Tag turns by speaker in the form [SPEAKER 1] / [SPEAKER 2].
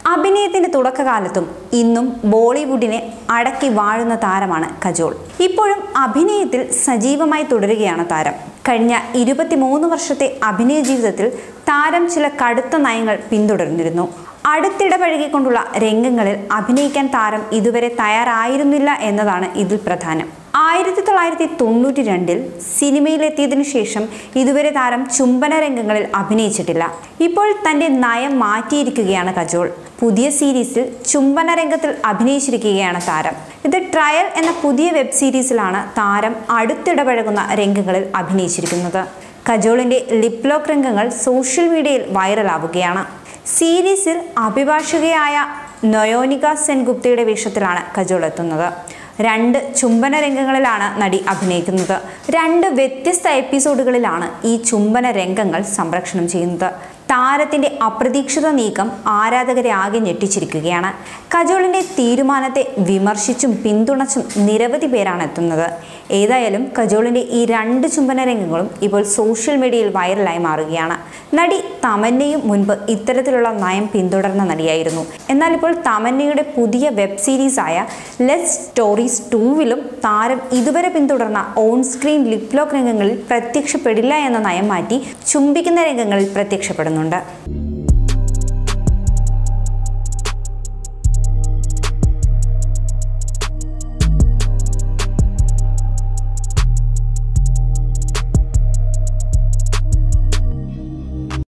[SPEAKER 1] അഭിനയത്തിന്റെ തുടക്കകാലത്തും ഇന്നും ബോളിവുഡിനെ അടക്കി വാഴുന്ന താരമാണ് കജോൾ ഇപ്പോഴും അഭിനയത്തിൽ സജീവമായി തുടരുകയാണ് താരം കഴിഞ്ഞ ഇരുപത്തിമൂന്ന് വർഷത്തെ അഭിനയ ജീവിതത്തിൽ താരം ചില കടുത്ത നയങ്ങൾ പിന്തുടർന്നിരുന്നു അടുത്തിടപഴകിക്കൊണ്ടുള്ള രംഗങ്ങളിൽ അഭിനയിക്കാൻ താരം ഇതുവരെ തയ്യാറായിരുന്നില്ല എന്നതാണ് ഇതിൽ പ്രധാനം ആയിരത്തി തൊള്ളായിരത്തി തൊണ്ണൂറ്റി രണ്ടിൽ സിനിമയിലെത്തിയതിനു ശേഷം ഇതുവരെ താരം ചുംബന രംഗങ്ങളിൽ അഭിനയിച്ചിട്ടില്ല ഇപ്പോൾ തന്റെ നയം മാറ്റിയിരിക്കുകയാണ് കജോൾ പുതിയ സീരീസിൽ ചുംബന രംഗത്തിൽ അഭിനയിച്ചിരിക്കുകയാണ് താരം ഇത് ട്രയൽ എന്ന പുതിയ വെബ് സീരീസിലാണ് താരം അടുത്തിടപഴകുന്ന രംഗങ്ങളിൽ അഭിനയിച്ചിരിക്കുന്നത് കജോളിന്റെ ലിപ് ലോക്ക് രംഗങ്ങൾ സോഷ്യൽ മീഡിയയിൽ വൈറലാവുകയാണ് സീരീസിൽ അഭിഭാഷകയായ നൊയോനിക സെൻഗുപ്തയുടെ വേഷത്തിലാണ് കജോൾ എത്തുന്നത് രണ്ട് ചുംബന രംഗങ്ങളിലാണ് നടി അഭിനയിക്കുന്നത് രണ്ട് വ്യത്യസ്ത എപ്പിസോഡുകളിലാണ് ഈ ചുംബന രംഗങ്ങൾ സംപ്രേഷണം ചെയ്യുന്നത് താരത്തിന്റെ അപ്രതീക്ഷിത നീക്കം ആരാധകരെ ആകെ ഞെട്ടിച്ചിരിക്കുകയാണ് കജോളിന്റെ തീരുമാനത്തെ വിമർശിച്ചും പിന്തുണച്ചും നിരവധി പേരാണ് എത്തുന്നത് ഏതായാലും കജോളിന്റെ ഈ രണ്ട് ചുംബന രംഗങ്ങളും ഇപ്പോൾ സോഷ്യൽ മീഡിയയിൽ വൈറലായി മാറുകയാണ് നടി തമന്നയും മുൻപ് ഇത്തരത്തിലുള്ള നയം പിന്തുടർന്ന നടിയായിരുന്നു എന്നാൽ ഇപ്പോൾ തമന്നയുടെ പുതിയ വെബ് സീരീസായ ലെസ് സ്റ്റോറീസ് ടൂവിലും താരം ഇതുവരെ പിന്തുടർന്ന ഓൺ സ്ക്രീൻ ലിപ് ലോക്ക് രംഗങ്ങളിൽ പ്രത്യക്ഷപ്പെടില്ല എന്ന നയം മാറ്റി ചുംബിക്കുന്ന രംഗങ്ങളിൽ പ്രത്യക്ഷപ്പെടുന്നുണ്ട്